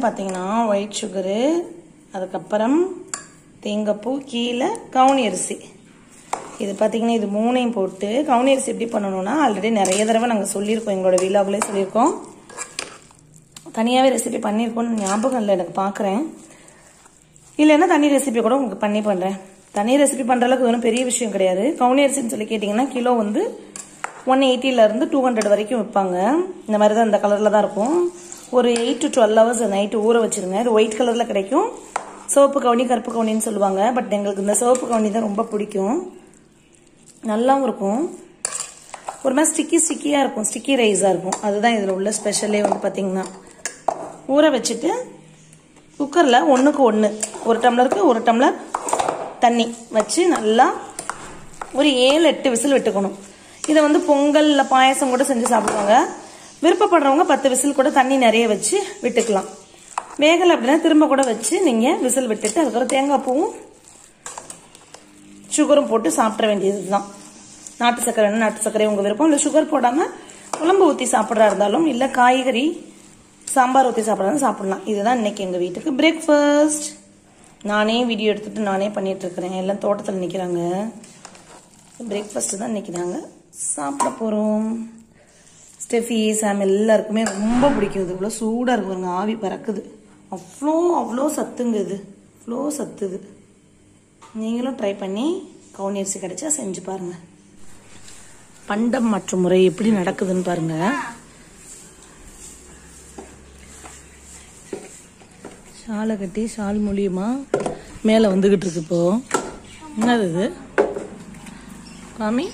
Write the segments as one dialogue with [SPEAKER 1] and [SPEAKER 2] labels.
[SPEAKER 1] பார்த்தீங்கன்னா white sugar அதுக்கப்புறம் தேங்காய்ப்பூ கீழே கவுனி அரிசி இது பார்த்தீங்கன்னா இது மூணையும் போட்டு கவுனி அரிசி எப்படி பண்ணணும்னா ஆல்ரெடி நிறைய தடவை நாங்கள் சொல்லியிருக்கோம் எங்களோட வீலாகுலே சொல்லியிருக்கோம் தனியாகவே ரெசிபி பண்ணியிருக்கோம்னு ஞாபகம் இல்லை எனக்கு பார்க்குறேன் இல்லைன்னா தனி ரெசிபி கூட உங்களுக்கு பண்ணி பண்ணுறேன் தனி ரெசிபி பண்ணுற அளவுக்கு ஒன்றும் பெரிய விஷயம் கிடையாது கவுனி அரிசின்னு சொல்லி கேட்டிங்கன்னா கிலோ வந்து ஒன் இருந்து டூ ஹண்ட்ரட் வரைக்கும் விற்பாங்க இந்த மாதிரி தான் இந்த கலரில் தான் இருக்கும் ஒரு eight to twelve hours night ஊற வச்சிருங்க இது ஒயிட் கலரில் கிடைக்கும் சிவப்பு கவுனி கருப்பு கவுனின்னு சொல்லுவாங்க பட் எங்களுக்கு இந்த சிவப்பு கவுனி தான் ரொம்ப பிடிக்கும் நல்லாவும் இருக்கும் ஒரு மாதிரி ஸ்டிக்கி ஸ்டிக்கியாக இருக்கும் ஸ்டிக்கி ரைஸாக இருக்கும் அதுதான் இதில் உள்ள ஸ்பெஷலே வந்து பார்த்தீங்கன்னா ஊற வச்சுட்டு குக்கரில் ஒன்றுக்கு ஒன்று ஒரு டம்ளருக்கு ஒரு டம்ளர் தண்ணி வச்சு நல்லா ஒரு ஏழு எட்டு விசில் விட்டுக்கணும் இதை வந்து பொங்கலில் பாயசம் கூட செஞ்சு சாப்பிடுவாங்க விருப்பப்படுறவங்க பத்து விசில் கூட தண்ணி நிறைய வச்சு விட்டுக்கலாம் வேகலை அப்படின்னா திரும்ப கூட வச்சு நீங்கள் விசில் விட்டுட்டு அதுக்கப்புறம் தேங்காய் பூவும் சுகரும் போட்டு சாப்பிட வேண்டியது தான் நாட்டு சர்க்கரை நாட்டு சர்க்கரை உங்கள் விருப்பம் இல்லை சுகர் போடாமல் குழம்பு ஊற்றி சாப்பிட்றா இருந்தாலும் இல்லை காய்கறி சாம்பார் ஊற்றி சாப்பிட்றதும் சாப்பிடலாம் இதுதான் இன்னைக்கு எங்கள் வீட்டுக்கு பிரேக்ஃபாஸ்ட் நானே வீடியோ எடுத்துட்டு நானே பண்ணிட்டு இருக்கிறேன் எல்லாம் தோட்டத்தில் நிற்கிறாங்க பிரேக்ஃபாஸ்ட் தான் இன்னைக்கு நாங்கள் சாப்பிட போகிறோம் ஸ்டெஃபி சாம் எல்லாருக்குமே ரொம்ப பிடிக்கும் இது இவ்வளோ சூடாக இருக்கு பாருங்க ஆவி பறக்குது அவ்வளோ அவ்வளோ சத்துங்க இது அவ்வளோ சத்துது நீங்களும் ட்ரை பண்ணி கவுனி அரிசி கிடைச்சா செஞ்சு பாருங்க பண்டம் மற்றும் முறை எப்படி நடக்குதுன்னு பாருங்க ஷாலை கட்டி ஷால் மூலியமா மேலே வந்துகிட்டு இருக்கு இப்போ என்னது இது காமி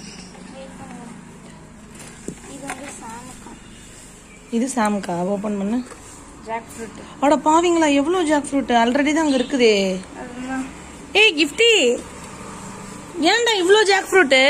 [SPEAKER 2] இது வந்து சாமக்கம்
[SPEAKER 1] இது சாம்கா ஓப்பன் பண்ணு
[SPEAKER 2] ஜாக் ஃப்ரூட்
[SPEAKER 1] அட பாவீங்களா எவ்வளோ ஜாக் ஃப்ரூட் ஆல்ரெடி தான் அங்கே இருக்குதே
[SPEAKER 2] அதுதான்
[SPEAKER 1] ஏய் கிஃப்டி ஏன்டா இவ்வளோ ஜாக் ஃப்ரூட்டு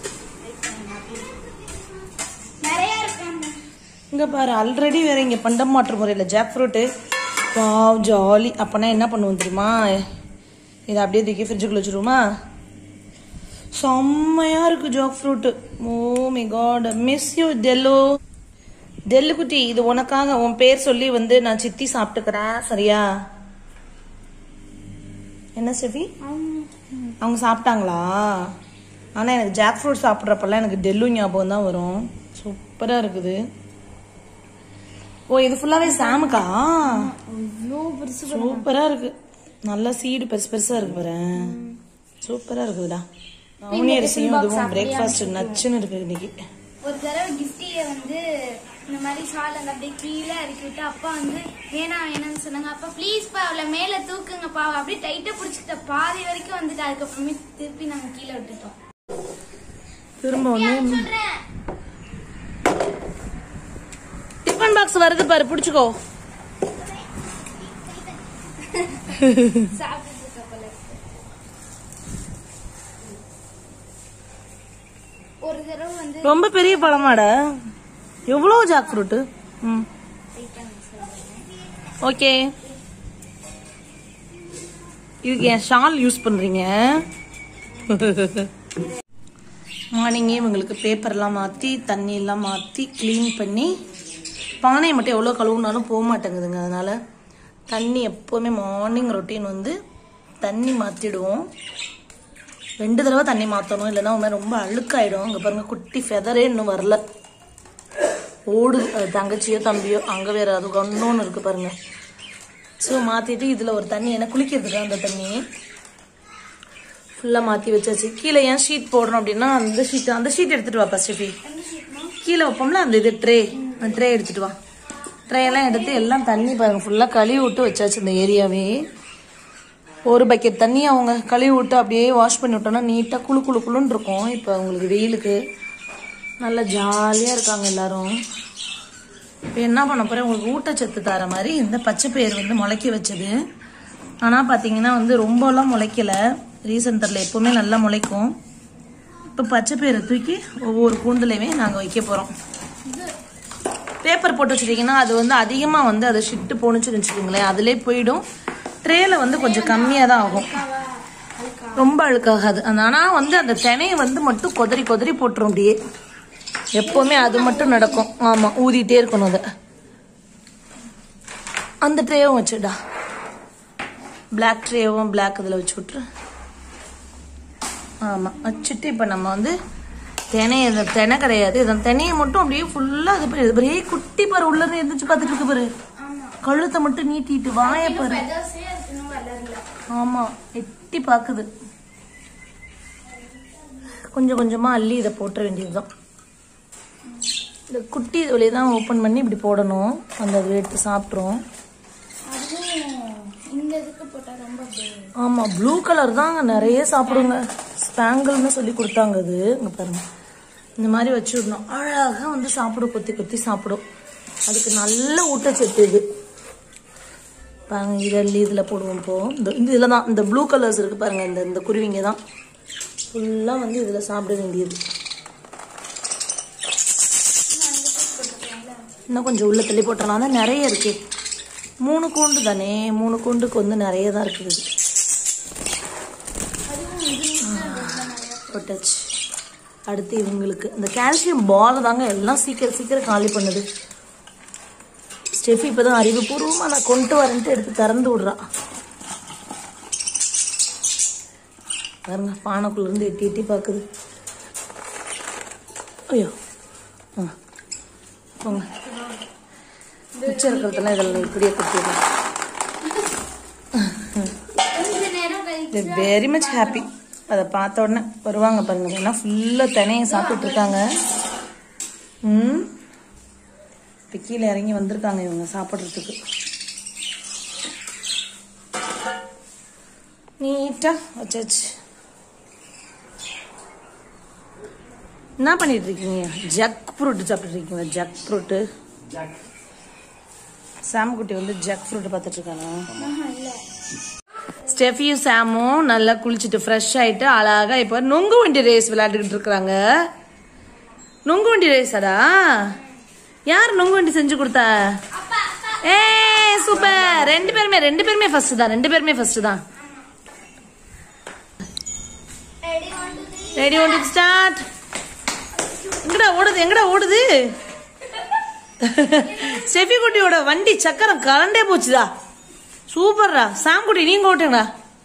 [SPEAKER 2] நிறைய இருக்காங்க
[SPEAKER 1] இங்க பாரு ஆல்ரெடி வேற இங்க பண்டம் மாற்று முறையில் ஜாக் ஃப்ரூட்டு வாவ் ஜாலி அப்பனா என்ன பண்ணுவோம் தெரியுமா இதை அப்படியே தூக்கி ஃப்ரிட்ஜுக்குள்ள வச்சிருவோமா செம்மையா இருக்கு jackfruit oh my god miss you டெல்லோ டெல்லு குட்டி இது உனக்காக உன் பேர் சொல்லி வந்து நான் சித்தி சாப்பிட்டுக்கிறேன் சரியா என்ன செவி அவங்க சாப்பிட்டாங்களா ஆனால் எனக்கு ஜாக் ஃப்ரூட் சாப்பிட்றப்பெல்லாம் எனக்கு டெல்லு ஞாபகம் தான் வரும் சூப்பராக இருக்குது ஓ இது ஃபுல்லாகவே சாமுக்கா
[SPEAKER 2] இவ்வளோ பெருசு
[SPEAKER 1] சூப்பராக இருக்கு நல்ல சீடு பெருசு பெருசாக இருக்கு பாரு சூப்பராக இருக்குதுடா கவுனி அரிசியும் இதுவும் பிரேக்ஃபாஸ்ட் நச்சுன்னு இருக்கு இன்னைக்கு
[SPEAKER 2] ஒரு தடவை கிஃப்டியை வந்து இந்த மாதிரி ஷால் அந்த அப்படியே கீழே இறக்கி விட்டு அப்பா வந்து வேணாம் வேணாம்னு சொன்னாங்க அப்பா ப்ளீஸ்ப்பா அவளை மேலே தூக்குங்கப்பா அவ அப்படியே டைட்டாக பிடிச்சிக்கிட்ட பாதி வரைக்கும் வந்துட்டு அதுக்கப்புறமே திருப்பி நாங்கள் கீழே விட்டுட்டோம்
[SPEAKER 1] திரும்ப வந்து
[SPEAKER 2] சொல்றேன்
[SPEAKER 1] டிஃபன் பாக்ஸ் வருது பாரு பிடிச்சிக்கோ
[SPEAKER 2] சாப்பிட்டு இருக்க போல இருக்கு. ஒரு தடவை வந்து
[SPEAKER 1] ரொம்ப பெரிய பழமாடா எவ்வளோ ஜாக் ஃப்ரூட்டு ம் ஓகே இதுக்கு என் ஷால் யூஸ் பண்றீங்க மார்னிங்கே இவங்களுக்கு பேப்பர்லாம் மாற்றி தண்ணி எல்லாம் மாற்றி க்ளீன் பண்ணி பானையை மட்டும் எவ்வளோ கழுவுனாலும் போக மாட்டேங்குதுங்க அதனால தண்ணி எப்போவுமே மார்னிங் ரொட்டீன் வந்து தண்ணி மாற்றிடுவோம் ரெண்டு தடவை தண்ணி மாற்றணும் இல்லைன்னா உண்மை ரொம்ப அழுக்காயிடும் அங்கே பாருங்க குட்டி ஃபெதரே இன்னும் வரல ஓடு அது தங்கச்சியோ தம்பியோ அங்கே வேற அது ஒன்று இருக்கு பாருங்க ஸோ மாற்றிட்டு இதில் ஒரு தண்ணி என்ன குளிக்கிறதுக்கு அந்த தண்ணி ஃபுல்லாக மாற்றி வச்சாச்சு கீழே ஏன் ஷீட் போடுறோம் அப்படின்னா அந்த ஷீட் அந்த ஷீட் எடுத்துட்டு வாப்பா ஸ்டெஃபி கீழே வைப்போம்ல அந்த இது ட்ரே அந்த ட்ரே எடுத்துட்டு வா ட்ரே எல்லாம் எடுத்து எல்லாம் தண்ணி பாருங்க ஃபுல்லாக கழுவி விட்டு வச்சாச்சு இந்த ஏரியாவே ஒரு பக்கெட் தண்ணி அவங்க கழுவி விட்டு அப்படியே வாஷ் பண்ணி விட்டோம்னா நீட்டாக குளு குளு குளுன்னு இருக்கும் இப்போ அவங்களுக்கு வெயிலுக்கு நல்லா ஜாலியாக இருக்காங்க எல்லாரும் இப்போ என்ன பண்ண போகிறேன் உங்களுக்கு ஊட்டச்சத்து தர மாதிரி இந்த பச்சை பயிர் வந்து முளைக்க வச்சது ஆனால் பார்த்தீங்கன்னா வந்து ரொம்பலாம் முளைக்கல ரீசன் தெரில எப்போவுமே நல்லா முளைக்கும் இப்போ பச்சை பயிரை தூக்கி ஒவ்வொரு கூண்டுலையுமே நாங்கள் வைக்க போகிறோம் பேப்பர் போட்டு வச்சிட்டிங்கன்னா அது வந்து அதிகமாக வந்து அதை ஷிட்டு போணுச்சுன்னு வச்சுக்கோங்களேன் அதிலே போயிடும் ட்ரேல வந்து கொஞ்சம் கம்மியாக தான் ஆகும் ரொம்ப அழுக்காகாது அந்த ஆனால் வந்து அந்த தினையை வந்து மட்டும் கொதறி கொதறி போட்டுரும் அப்படியே எப்போவுமே அது மட்டும் நடக்கும் ஆமாம் ஊதிட்டே இருக்கணும் அதை அந்த ட்ரேவும் வச்சுடா பிளாக் ட்ரேவும் பிளாக் இதில் வச்சு விட்ரு ஆமாம் வச்சுட்டு இப்போ நம்ம வந்து தினை இது தினை கிடையாது இதை தினையை மட்டும் அப்படியே ஃபுல்லாக இது பண்ணி இது அப்படியே குட்டி பாரு உள்ள இருந்து எந்திரிச்சு பார்த்துட்டு இருக்கு பாரு கழுத்தை மட்டும் நீட்டிட்டு வாயை பாரு
[SPEAKER 2] feathers-ஏ அதுக்கு இன்னும் வளரல.
[SPEAKER 1] ஆமா எட்டி பாக்குது கொஞ்சம் கொஞ்சமா அள்ளி இதை போட்டுற வேண்டியதுதான் இந்த குட்டி வழியை தான் ஓப்பன் பண்ணி இப்படி போடணும் அந்த அதை எடுத்து சாப்பிட்றோம்
[SPEAKER 2] அதுவும் இந்த இதுக்கு போட்டா ரொம்ப அப்படியே
[SPEAKER 1] ஆமா ப்ளூ கலர் தான் நிறைய சாப்பிடுங்க ஸ்பாங்கிள்னு சொல்லி கொடுத்தாங்க அது இங்க பாருங்க இந்த மாதிரி வச்சு விடணும் அழகா வந்து சாப்பிடும் கொத்தி கொத்தி சாப்பிடும் அதுக்கு நல்ல ஊட்டச்சத்து இது பாருங்க இதல்லி இதுல போடுவோம் இப்போ இந்த இந்த இதுல தான் இந்த ப்ளூ கலர்ஸ் இருக்கு பாருங்க இந்த இந்த குருவிங்க தான் ஃபுல்லா வந்து இதுல சாப்பிட வேண்டியது இன்னும் கொஞ்சம் உள்ள தள்ளி போட்டலாம் தான் நிறைய இருக்கு மூணு கூண்டு தானே மூணு கூண்டுக்கு வந்து நிறைய தான் இருக்குது இது. போட்டாச்சு அடுத்து இவங்களுக்கு இந்த கால்சியம் பால் தாங்க எல்லாம் சீக்கிரம் சீக்கிரம் காலி பண்ணுது ஸ்டெஃபி இப்பதான் அறிவுபூர்வமா நான் கொண்டு வரேன்ட்டு எடுத்து திறந்து விடுறா பாருங்க பானைக்குள்ள இருந்து எட்டி எட்டி பாக்குது ஐயோ ஆ போங்க மிச்சம் இருக்கிறதெல்லாம் இதில் இப்படியே கொடுத்துருவேன்
[SPEAKER 2] கொஞ்ச நேரம் கழிச்சு
[SPEAKER 1] வெரி மச் ஹாப்பி அதை பார்த்த உடனே வருவாங்க பாருங்க ஏன்னா ஃபுல்லாக தினையை சாப்பிட்டுட்டு இருக்காங்க ம் இப்போ கீழே இறங்கி வந்திருக்காங்க இவங்க சாப்பிட்றதுக்கு நீட்டா வச்சாச்சு என்ன பண்ணிட்டு இருக்கீங்க ஜக் ஃப்ரூட் சாப்பிட்டுட்டு இருக்கீங்க ஜக் ஃப்ரூட்டு சாம்குட்டி வந்து ஜக் ஃப்ரூட் பார்த்துட்டு இருக்காங்க ஸ்டெஃபியும் சாமும் நல்லா குளிச்சுட்டு ஃப்ரெஷ் ஆயிட்டு அழகா இப்போ நொங்கு வண்டி ரேஸ் விளையாண்டுக்கிட்டு இருக்கிறாங்க நொங்கு வண்டி ரேஸாடா யார் நொங்கு வண்டி செஞ்சு கொடுத்தா ஏ சூப்பர் ரெண்டு பேருமே ரெண்டு பேருமே ஃபர்ஸ்ட் தான் ரெண்டு பேருமே ஃபர்ஸ்ட் தான்
[SPEAKER 2] ready one two three
[SPEAKER 1] ready one start எங்கடா ஓடுது எங்கடா ஓடுது ஸ்டெஃபி குட்டியோட வண்டி சக்கரம் கலண்டே போச்சுதா சூப்பர்ரா சாம்குட்டி நீங்க ஓட்டுங்கடா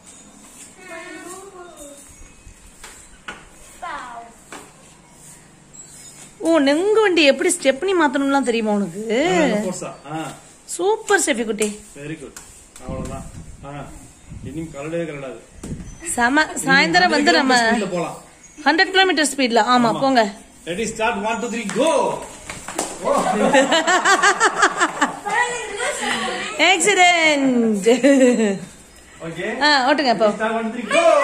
[SPEAKER 1] ஓ நெங்கு வண்டி எப்படி ஸ்டெப்னி மாத்தணும்லாம் தெரியுமா உனக்கு
[SPEAKER 3] போர்ஸா ஆ
[SPEAKER 1] சூப்பர் ஸ்டெஃபி குட்டி
[SPEAKER 3] வெரி குட் அவ்வளவுதான் ஆ இனியும் கலடவே கலடாது
[SPEAKER 1] செம சாயந்தரம் வந்து நம்ம
[SPEAKER 3] ஸ்பீட்ல போலாம்
[SPEAKER 1] ஹண்ட்ரட் கிலோமீட்டர் ஸ்பீட்ல ஆமா போங்க
[SPEAKER 3] ready start one two three go
[SPEAKER 1] accident
[SPEAKER 3] okay
[SPEAKER 1] ஆ ஓட்டுங்க இப்போ
[SPEAKER 3] ஸ்டார்ட் ஒன் த்ரீ கோ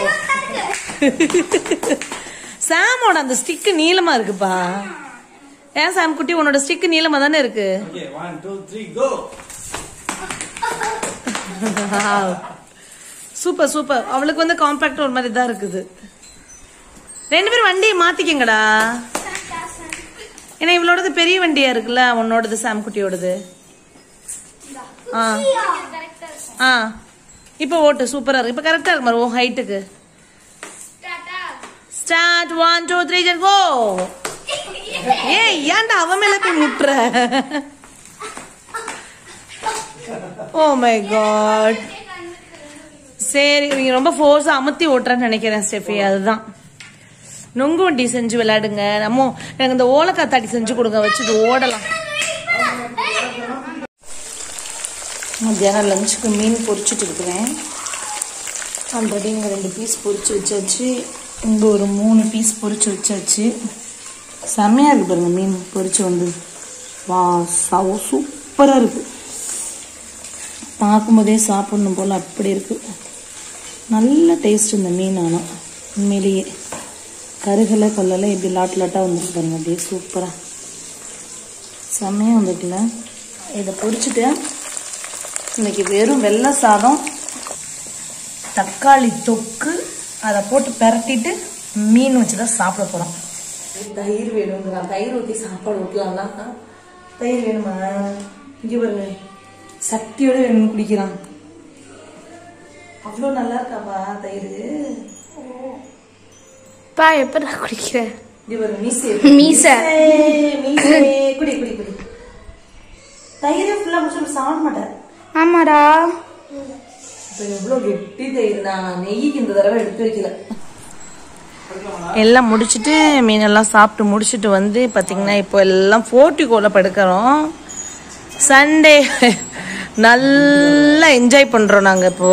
[SPEAKER 1] சாமோட அந்த ஸ்டிக்கு நீளமா இருக்குப்பா ஏன் சாம் குட்டி உன்னோட ஸ்டிக்கு நீளமா தானே இருக்கு
[SPEAKER 3] okay one two three go
[SPEAKER 1] super super அவளுக்கு வந்து காம்பாக்ட் ஒரு மாதிரி தான் இருக்குது ரெண்டு பேரும் வண்டியை மாத்திக்கங்கடா ஏன்னா இவளோடது பெரிய வண்டியா இருக்குல்ல உன்னோடது சாம் குட்டியோடது ஆ
[SPEAKER 2] கரெக்டா இருக்கும்
[SPEAKER 1] ஆ இப்போ ஓட்டு சூப்பரா இருக்கு இப்போ கரெக்டா இருக்கு மாதிரி ஓ ஹைட்டுக்கு
[SPEAKER 2] tata
[SPEAKER 1] start one two three ஜன் கோ ஏய் ஏன்டா அவன் மேல போய் முட்டுற ஓ மை காட் சரி இவங்க ரொம்ப ஃபோர்ஸ் அமுத்தி ஓட்டுறேன்னு நினைக்கிறேன் ஸ்டெஃபி அதுதான் நொங்கு வண்டி செஞ்சு விளையாடுங்க நம்ம எனக்கு இந்த ஓலக்காத்தாடி செஞ்சு கொடுங்க வச்சுட்டு ஓடலாம் மத்தியானம் லஞ்சுக்கு மீன் பொரிச்சிட்டு இருக்கிறேன் ஆல்ரெடி இங்கே ரெண்டு பீஸ் பொரிச்சு வச்சாச்சு இங்கே ஒரு மூணு பீஸ் பொரிச்சு வச்சாச்சு செம்மையாக இருக்கு பாருங்க மீன் பொரிச்சு வந்து வா சவ சூப்பராக இருக்கு பார்க்கும்போதே சாப்பிடணும் போல் அப்படி இருக்கு நல்ல டேஸ்ட் இந்த மீன் ஆனால் உண்மையிலேயே கருகலை கொல்லலை இப்படி லாட் லாட்டாக வந்துருக்கு பாருங்க அப்படியே சூப்பராக செம்மையாக வந்துட்டுல இதை பொரிச்சுட்டு இன்னைக்கு வெறும் வெள்ளை சாதம் தக்காளி தொக்கு அதை போட்டு பிரட்டிட்டு மீன் வச்சு தான் சாப்பிட போகிறோம் தயிர் வேணுங்கிறா தயிர் ஊற்றி சாப்பாடு ஊற்றலாம்னா தயிர் வேணுமா இங்கே பாருங்க சக்தியோட வேணும்னு குடிக்கிறான் அவ்வளோ நல்லா இருக்காப்பா தயிர்
[SPEAKER 2] பா எப்படா குடிக்கிறேன்
[SPEAKER 1] இங்கே பாருங்க மீசை
[SPEAKER 2] மீசை.
[SPEAKER 1] மீசை குடி குடி குடி தயிரே ஃபுல்லாக முடிச்சு சாப்பிட மாட்டேன்
[SPEAKER 2] ஆமாடா
[SPEAKER 1] இப்போ எவ்வளோ கெட்டி தயிர் நான் நெய்க்கு இந்த தடவை எடுத்து வைக்கல எல்லாம் முடிச்சுட்டு மீனெல்லாம் சாப்பிட்டு முடிச்சுட்டு வந்து பார்த்தீங்கன்னா இப்போ எல்லாம் போர்ட்டிகோல படுக்கிறோம் சண்டே நல்லா என்ஜாய் பண்ணுறோம் நாங்கள் இப்போ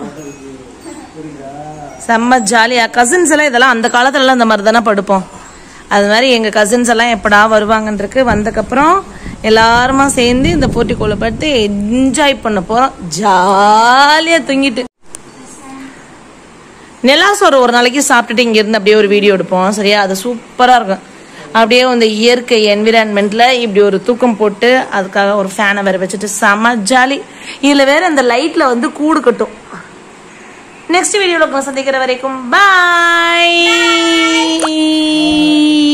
[SPEAKER 1] செம்ம ஜாலியாக கசின்ஸ் எல்லாம் இதெல்லாம் அந்த காலத்துலலாம் இந்த மாதிரி தானே படுப்போம் அது மாதிரி எங்கள் கசின்ஸ் எல்லாம் எப்படா வருவாங்கன்றிருக்கு வந்தக்கப்புறம் எல்லாருமா சேர்ந்து இந்த போர்ட்டிகோல படுத்து என்ஜாய் பண்ண போகிறோம் ஜாலியாக தூங்கிட்டு நிலாசோறு ஒரு நாளைக்கு சாப்பிட்டுட்டு இங்கேருந்து அப்படியே ஒரு வீடியோ எடுப்போம் சரியா அது சூப்பராக இருக்கும் அப்படியே இந்த இயற்கை என்விரான்மெண்ட்ல இப்படி ஒரு தூக்கம் போட்டு அதுக்காக ஒரு ஃபேனை வேற வச்சுட்டு செம ஜாலி இதில் வேற இந்த லைட்ல வந்து கூடு கட்டும் நெக்ஸ்ட் வீடியோவில் சந்திக்கிற வரைக்கும் பாய்